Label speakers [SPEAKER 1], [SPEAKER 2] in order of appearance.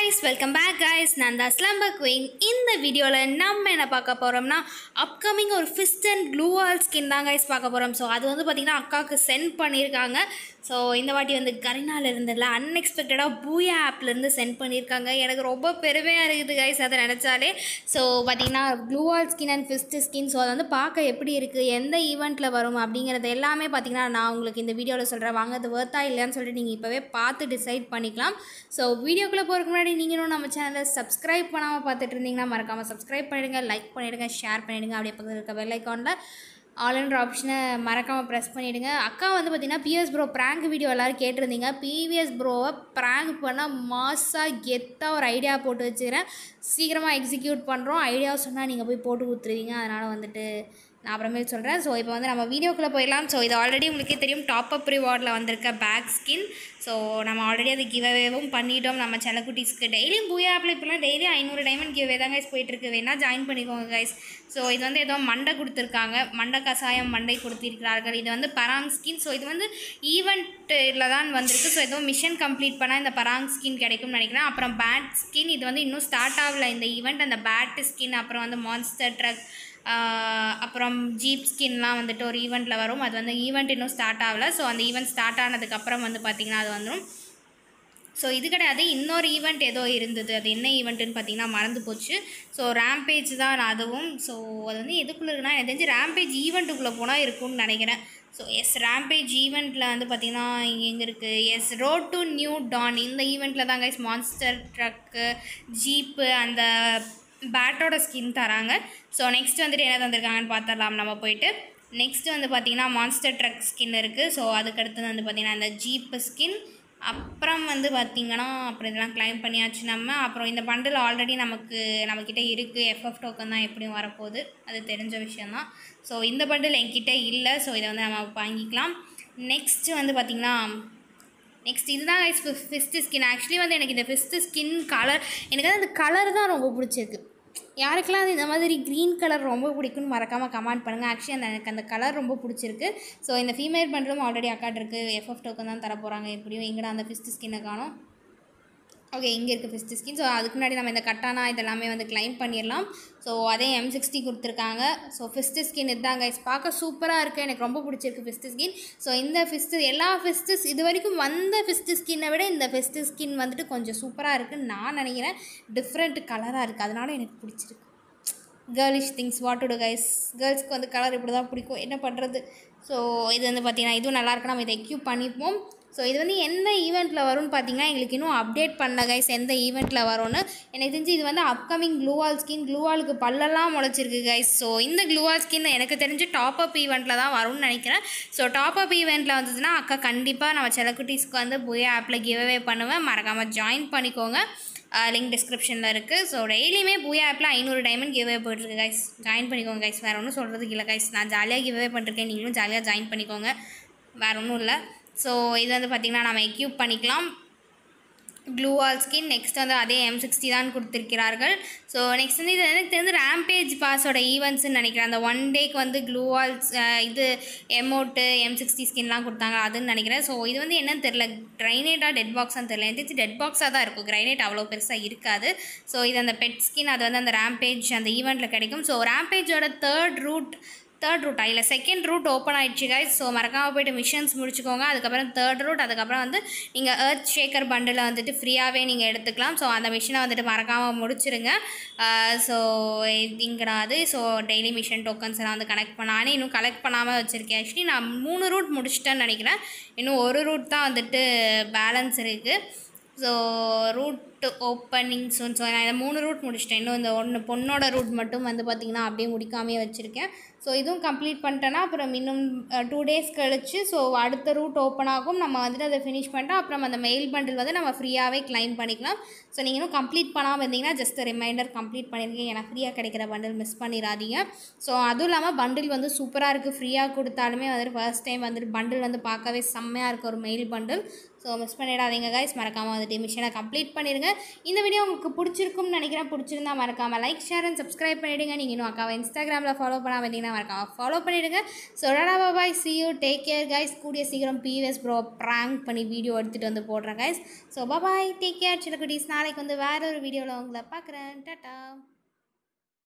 [SPEAKER 1] guys welcome back guys நான் தான் slumber queen இந்த வீடியோவில் நம்ம என்ன பார்க்க போகிறோம்னா அப்கமிங் ஒரு fist and gloo wall skin தான் கைஸ் பார்க்க போகிறோம் ஸோ அது வந்து பார்த்திங்கன்னா அக்காவுக்கு சென்ட் பண்ணியிருக்காங்க ஸோ இந்த வாட்டி வந்து கரினால இருந்ததில்ல அன்எக்ஸ்பெக்டடாக பூயா ஆப்லேருந்து சென்ட் பண்ணியிருக்காங்க எனக்கு ரொம்ப பெருமையாக இருக்குது கைஸ் அதை நினச்சாலே ஸோ பார்த்திங்கன்னா gloo wall skin and fist skin so அதை வந்து பார்க்க எப்படி இருக்குது எந்த ஈவெண்ட்டில் வரும் அப்படிங்கிறது எல்லாமே பார்த்திங்கன்னா நான் உங்களுக்கு இந்த வீடியோவில் சொல்கிறேன் வாங்க அது ஒர்த்தா இல்லையான்னு சொல்லிட்டு நீங்கள் இப்போவே பார்த்து டிசைட் பண்ணிக்கலாம் ஸோ வீடியோக்குள்ளே போகிறதுக்கு முன்னாடி நீங்களும் நம்ம சேனலை சப்ஸ்கிரைப் பண்ணாமல் பார்த்துட்டு இருந்தீங்கன்னா மறக்காமல் சப்ஸ்கிரைப் பண்ணிடுங்க லைக் பண்ணிவிடுங்க ஷேர் பண்ணிவிடுங்க அப்படியே பக்கத்தில் இருக்க பெல் ஐக்கானில் ஆல்ன்ற ஆப்ஷனை மறக்காமல் ப்ரெஸ் பண்ணிவிடுங்க அக்கா வந்து பார்த்தீங்கன்னா பிஎஸ் ப்ரோ ப்ராங்க் வீடியோ எல்லோரும் கேட்டிருந்தீங்க பிவிஎஸ் ப்ரோவை ப்ராங்க் பண்ணால் மாஸாக கெத்தாக ஒரு ஐடியா போட்டு வச்சுக்கிறேன் சீக்கிரமாக எக்ஸிக்யூட் பண்ணுறோம் ஐடியா சொன்னால் நீங்கள் போய் போட்டு கொடுத்துருவீங்க அதனால் வந்துட்டு நான் அப்புறமேல் சொல்கிறேன் ஸோ இப்போ வந்து நம்ம வீடியோக்குள்ளே போயிடலாம் ஸோ இது ஆல்ரெடி உங்களுக்கே தெரியும் டாப் அப் ரிவார்டில் வந்திருக்க பேக் ஸ்கின் ஸோ நம்ம ஆல்ரெடி அது கிவ்அவேவும் பண்ணிட்டோம் நம்ம செல்லக்குட்டீஸ்க்கு டெய்லியும் பூயா ஆப்பில் இப்போலாம் டெய்லி ஐநூறு டைமண்ட் கிவ்வே தான் கைஸ் போயிட்டுருக்கு வேணால் ஜாயின் பண்ணிக்கோங்க கைஸ் ஸோ இது வந்து ஏதோ மண்டை கொடுத்துருக்காங்க மண்டை கசாயம் மண்டை கொடுத்திருக்கிறார்கள் இது வந்து பராங் ஸ்கின் ஸோ இது வந்து ஈவெண்ட்டில் தான் வந்திருக்கு ஸோ ஏதோ மிஷன் கம்ப்ளீட் பண்ணால் இந்த பராங் ஸ்கின் கிடைக்கும்னு நினைக்கிறேன் அப்புறம் பேட் ஸ்கின் இது வந்து இன்னும் ஸ்டார்ட் ஆகல இந்த ஈவெண்ட் அந்த பேட் ஸ்கின் அப்புறம் வந்து மான்ஸ்டர் ட்ரக் அப்புறம் ஜீப் ஸ்கின்லாம் வந்துட்டு ஒரு ஈவெண்ட்டில் வரும் அது வந்து ஈவெண்ட் இன்னும் ஸ்டார்ட் ஆகலை ஸோ அந்த ஈவெண்ட் ஸ்டார்ட் ஆனதுக்கப்புறம் வந்து பார்த்திங்கன்னா அது வந்துடும் ஸோ இது கிடையாது இன்னொரு ஈவெண்ட் ஏதோ இருந்தது அது என்ன ஈவெண்ட்டுன்னு பார்த்தீங்கன்னா மறந்து போச்சு ஸோ ரேம்பேஜ் தான் அதுவும் ஸோ அது வந்து எதுக்குள்ளே இருக்குன்னா எனக்கு தெரிஞ்சு ரேம்பேஜ் ஈவெண்ட்டுக்குள்ளே போனால் இருக்கும்னு நினைக்கிறேன் ஸோ எஸ் ரேம்பேஜ் ஈவெண்ட்டில் வந்து பார்த்திங்கன்னா இங்கே எங்கே இருக்குது yes road to new dawn இந்த ஈவெண்ட்டில் தான் கைஸ் மான்ஸ்டர் ட்ரக்கு ஜீப்பு அந்த பேட்டோட ஸ்கின் தராங்க ஸோ நெக்ஸ்ட் வந்துட்டு என்ன தந்திருக்காங்கன்னு பார்த்துடலாம் நம்ம போயிட்டு நெக்ஸ்ட் வந்து பார்த்திங்கன்னா மான்ஸ்டர் ட்ரக் ஸ்கின் இருக்குது ஸோ அதுக்கடுத்து வந்து பார்த்திங்கன்னா அந்த ஜீப்பு ஸ்கின் அப்புறம் வந்து பார்த்திங்கன்னா அப்புறம் இதெல்லாம் கிளைம் பண்ணியாச்சு நம்ம அப்புறம் இந்த பண்டில் ஆல்ரெடி நமக்கு நம்மக்கிட்ட இருக்குது எஃப்எஃப் டோக்கன் தான் எப்படியும் வரப்போகுது அது தெரிஞ்ச விஷயந்தான் ஸோ இந்த பண்டில் என்கிட்ட இல்லை ஸோ இதை வந்து நம்ம வாங்கிக்கலாம் நெக்ஸ்ட்டு வந்து பார்த்திங்கன்னா நெக்ஸ்ட் இதுதான் கைஸ் ஃபிஸ்ட்டு ஸ்கின் ஆக்சுவலி வந்து எனக்கு இந்த ஃபிஸ்ட்டு ஸ்கின் கலர் எனக்கு வந்து அந்த கலர் தான் ரொம்ப பிடிச்சிருக்கு யாருக்கெல்லாம் அது இந்த மாதிரி க்ரீன் கலர் ரொம்ப பிடிக்கும்னு மறக்காமல் கமெண்ட் பண்ணுங்கள் ஆக்சுவலி அந்த எனக்கு அந்த கலர் ரொம்ப பிடிச்சிருக்கு ஸோ இந்த ஃபீமேல் பண்டலும் ஆல்ரெடி அக்காட் இருக்குது எஃப்எஃப் டோக்கன் தான் தர போகிறாங்க எப்படியும் எங்கடா அந்த ஃபிஸ்ட்டு ஸ்கின்னை காணும் ஓகே இங்கே இருக்குது ஃபிஸ்ட் ஸ்கின் ஸோ அதுக்கு முன்னாடி நம்ம இந்த கட்டானா இதெல்லாமே வந்து கிளைம் பண்ணிடலாம் ஸோ அதே எம் சிக்ஸ்டி கொடுத்துருக்காங்க ஸோ ஃபிஸ்ட்டு ஸ்கின் இதுதான் கைஸ் பார்க்க சூப்பராக இருக்குது எனக்கு ரொம்ப பிடிச்சிருக்கு ஃபிஸ்ட்டு ஸ்கின் ஸோ இந்த ஃபிஸ்ட்டு எல்லா ஃபிஸ்ட்டு இது வரைக்கும் வந்த ஃபிஸ்ட்டு ஸ்கின்னை விட இந்த ஃபிஸ்ட்டு ஸ்கின் வந்துட்டு கொஞ்சம் சூப்பராக இருக்குன்னு நான் நினைக்கிறேன் டிஃப்ரெண்ட் கலராக இருக்குது அதனால எனக்கு பிடிச்சிருக்கு girlish things what to guys கேர்ள்ஸ்க்கு வந்து கலர் இப்படி தான் பிடிக்கும் என்ன பண்ணுறது ஸோ இது வந்து பார்த்திங்கன்னா இதுவும் நல்லாயிருக்கு நம்ம இதை எக்யூப் பண்ணிப்போம் ஸோ இது வந்து எந்த ஈவெண்ட்டில் வரும்னு பார்த்தீங்கன்னா எங்களுக்கு இன்னும் அப்டேட் பண்ணல கைஸ் எந்த ஈவெண்ட்டில் வரும்னு எனக்கு தெரிஞ்சு இது வந்து அப்கமிங் க்ளூவால் ஸ்கின் க்ளூவாலுக்கு பல்லெல்லாம் முளைச்சிருக்கு கைஸ் ஸோ இந்த க்ளூவால் ஸ்கின் எனக்கு தெரிஞ்சு டாப் அப் ஈவெண்ட்டில் தான் வரும்னு நினைக்கிறேன் ஸோ டாப் அப் ஈவெண்ட்டில் வந்ததுன்னா அக்கா கண்டிப்பாக நம்ம செலக்குட்டீஸ்க்கு வந்து போய் ஆப்பில் கிவ்அவே பண்ணுவேன் மறக்காமல் ஜாயின் பண்ணிக்கோங்க லிங்க் டிஸ்கிரிப்ஷனில் இருக்குது ஸோ டெய்லியுமே பூயா ஆப்பில் ஐநூறு டைமண்ட் கிவ்அவே போயிட்டுருக்கு கைஸ் ஜாயின் பண்ணிக்கோங்க கைஸ் வேறு ஒன்றும் சொல்கிறதுக்கு இல்லை கைஸ் நான் ஜாலியாக கிவ்அவே பண்ணிருக்கேன் நீங்களும் ஜாலியாக ஜாயின் பண்ணிக்கோங்க வேறு ஒன்றும் இல்லை ஸோ இது வந்து பார்த்திங்கன்னா நம்ம எக்யூப் பண்ணிக்கலாம் க்ளூ வால் ஸ்கின் நெக்ஸ்ட் வந்து அதே எம் சிக்ஸ்டி தான் கொடுத்துருக்கிறார்கள் ஸோ நெக்ஸ்ட் வந்து இது எனக்கு தெரிஞ்சு ரேம்பேஜ் பாஸோட ஈவெண்ட்ஸ்னு நினைக்கிறேன் அந்த ஒன் டேக்கு வந்து க்ளூ வால்ஸ் இது எமௌண்ட்டு எம் சிக்ஸ்டி ஸ்கின்லாம் கொடுத்தாங்க அதுன்னு நினைக்கிறேன் ஸோ இது வந்து என்னன்னு தெரில க்ரைனேட்டாக டெட் பாக்ஸான்னு தெரில எனக்கு தெரிஞ்சு டெட் பாக்ஸாக தான் இருக்கும் க்ரைனேட் அவ்வளோ பெருசாக இருக்காது ஸோ இது அந்த பெட் ஸ்கின் அது வந்து அந்த ரேம்பேஜ் அந்த ஈவெண்ட்டில் கிடைக்கும் ஸோ ரேம்பேஜோட தேர்ட் ரூட் தேர்ட் ரூட்டா இல்லை செகண்ட் ரூட் ஓப்பன் ஆகிடுச்சு கைஸ் ஸோ மறக்காமல் போய்ட்டு மிஷன்ஸ் முடிச்சுக்கோங்க அதுக்கப்புறம் தேர்ட் ரூட் அதுக்கப்புறம் வந்து நீங்கள் எர்த் ஷேக்கர் பண்டில் வந்துட்டு ஃப்ரீயாகவே நீங்கள் எடுத்துக்கலாம் ஸோ அந்த மிஷினை வந்துட்டு மறக்காமல் முடிச்சிருங்க ஸோ இங்கடா அது ஸோ டெய்லி மிஷன் டோக்கன்ஸ் எல்லாம் வந்து கலெக்ட் பண்ண நானே இன்னும் கலெக்ட் பண்ணாமல் வச்சுருக்கேன் ஆக்சுவலி நான் மூணு ரூட் முடிச்சிட்டேன்னு நினைக்கிறேன் இன்னும் ஒரு ரூட் தான் வந்துட்டு பேலன்ஸ் இருக்குது ஸோ ரூட் ஓப்பனிங் ஸோ நான் இதை மூணு ரூட் முடிச்சிட்டேன் இன்னும் இந்த ஒன்று பொண்ணோட ரூட் மட்டும் வந்து பார்த்திங்கன்னா அப்படியே முடிக்காமே வச்சுருக்கேன் ஸோ இதுவும் கம்ப்ளீட் பண்ணிட்டேன்னா அப்புறம் இன்னும் டூ டேஸ் கழிச்சு ஸோ அடுத்த ரூட் ஓப்பன் ஆகும் நம்ம வந்துட்டு அதை ஃபினிஷ் பண்ணிட்டா அப்புறம் அந்த மெயில் பண்டில் வந்து நம்ம ஃப்ரீயாகவே கிளைம் பண்ணிக்கலாம் ஸோ நீங்கள் இன்னும் கம்ப்ளீட் பண்ணாமல் இருந்தீங்கன்னா ஜஸ்ட் ரிமைண்டர் கம்ப்ளீட் பண்ணியிருக்கீங்க ஏன்னா ஃப்ரீயாக கிடைக்கிற பண்டில் மிஸ் பண்ணிடாதீங்க ஸோ அதுவும் இல்லாமல் பண்டில் வந்து சூப்பராக இருக்குது ஃப்ரீயாக கொடுத்தாலுமே வந்துட்டு ஃபர்ஸ்ட் டைம் வந்துட்டு பண்டில் வந்து பார்க்கவே செம்மையாக இருக்குது ஒரு மெயில் பண்டில் ஸோ மிஸ் பண்ணிடாதீங்க கைஸ் மறக்காமல் வந்துட்டு மிஷனை கம்ப்ளீட் பண்ணிடுங்க இந்த வீடியோ உங்களுக்கு பிடிச்சிருக்கும்னு நினைக்கிறேன் பிடிச்சிருந்தா மறக்காமல் லைக் ஷேர் அண்ட் சப்ஸ்கிரைப் பண்ணிவிடுங்க நீங்கள் இன்னும் அக்காவை இன்ஸ்டாகிராமில் ஃபாலோ பண்ணாமல் இருந்தீங்கன்னா மறக்காமல் ஃபாலோ பண்ணிவிடுங்க so tata bye see you take care guys கூடிய சீக்கிரம் பிவிஎஸ் ப்ரோ ப்ராங்க் பண்ணி வீடியோ எடுத்துகிட்டு வந்து போடுறேன் guys so bye take care சில குட்டீஸ் நாளைக்கு வந்து வேற ஒரு வீடியோவில் உங்களை பார்க்குறேன் டாட்டா